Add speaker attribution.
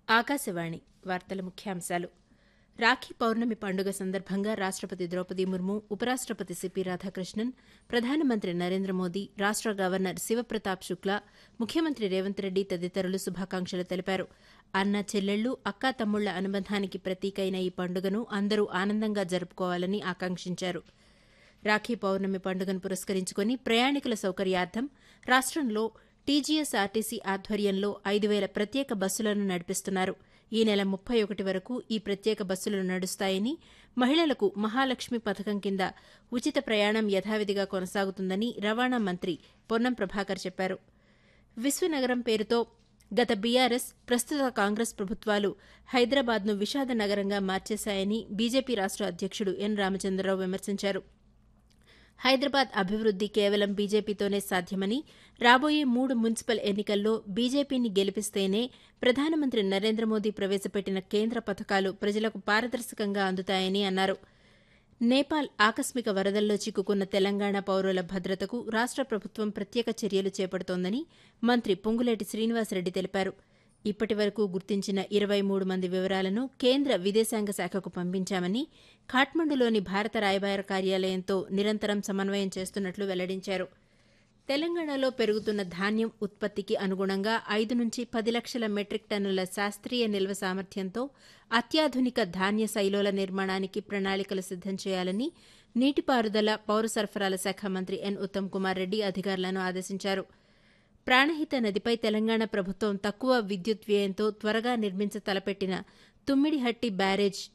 Speaker 1: ఆకాశవాణి వార్తల ముఖ్యాంశాలు రాఖీ పౌర్ణమి పండుగ సందర్భంగా రాష్టపతి ద్రౌపది ముర్ము ఉపరాష్టపతి సిపి రాధాకృష్ణన్ ప్రధానమంత్రి నరేంద్ర మోదీ రాష్ట గవర్నర్ శివప్రతాప్ శుక్లా ముఖ్యమంత్రి రేవంత్ రెడ్డి తదితరులు శుభాకాంక్షలు తెలిపారు అన్న చెల్లెళ్లు అక్కా తమ్ముళ్ల అనుబంధానికి ప్రతీకైన ఈ పండుగను అందరూ ఆనందంగా జరుపుకోవాలని ఆకాంక్షించారు రాఖీ పౌర్ణమి పండుగను పురస్కరించుకుని ప్రయాణికుల సౌకర్యార్థం రాష్టంలో టీజీఎస్ ఆర్టీసీ ఆధ్వర్యంలో ఐదు వేల ప్రత్యేక బస్సులను నడిపిస్తున్నారు ఈ నెల ముప్పై ఒకటి వరకు ఈ ప్రత్యేక బస్సులు నడుస్తాయని మహిళలకు మహాలక్ష్మి పథకం కింద ఉచిత ప్రయాణం యథావిధిగా కొనసాగుతుందని రవాణా మంత్రి పొన్నం ప్రభాకర్ చెప్పారు విశ్వనగరం పేరుతో గత బీఆర్ఎస్ ప్రస్తుత కాంగ్రెస్ ప్రభుత్వాలు హైదరాబాద్ను విషాద నగరంగా మార్చేశాయని బీజేపీ రాష్ట అధ్యక్షుడు ఎన్ రామచంద్రరావు విమర్శించారు హైదరాబాద్ అభివృద్ది కేవలం బీజేపీతోనే సాధ్యమని రాబోయే మూడు మున్సిపల్ ఎన్నికల్లో బీజేపీని గెలిపిస్తేనే ప్రధానమంత్రి నరేంద్ర మోదీ ప్రవేశపెట్టిన కేంద్ర పథకాలు ప్రజలకు పారదర్శకంగా అందుతాయని అన్నారు నేపాల్ ఆకస్మిక వరదల్లో చిక్కుకున్న తెలంగాణ పౌరుల భద్రతకు రాష్ట ప్రభుత్వం ప్రత్యేక చర్యలు చేపడుతోందని మంత్రి పొంగులేటి శ్రీనివాసరెడ్డి తెలిపారు ఇప్పటి వరకు గుర్తించిన ఇరవై మూడు మంది వివరాలను కేంద్ర విదేశాంగ శాఖకు పంపించామని ఖాట్మండులోని భారత రాయబార కార్యాలయంతో నిరంతరం సమన్వయం చేస్తున్నట్లు వెల్లడించారు తెలంగాణలో పెరుగుతున్న ధాన్యం ఉత్పత్తికి అనుగుణంగా ఐదు నుంచి పది లక్షల మెట్రిక్ టన్నుల శాస్త్రీయ నిల్వ సామర్థ్యంతో అత్యాధునిక ధాన్య శైలోల నిర్మాణానికి ప్రణాళికలు సిద్దం చేయాలని నీటిపారుదల పౌర సరఫరాల శాఖ మంత్రి ఎన్ ఉత్తమ్ కుమార్ రెడ్డి అధికారులను ఆదేశించారు ప్రాణహిత నదిపై తెలంగాణ ప్రభుత్వం తక్కువ విద్యుత్ వ్యయంతో త్వరగా నిర్మించ తలపెట్టిన తుమ్మిడిహట్టి బ్యారేజ్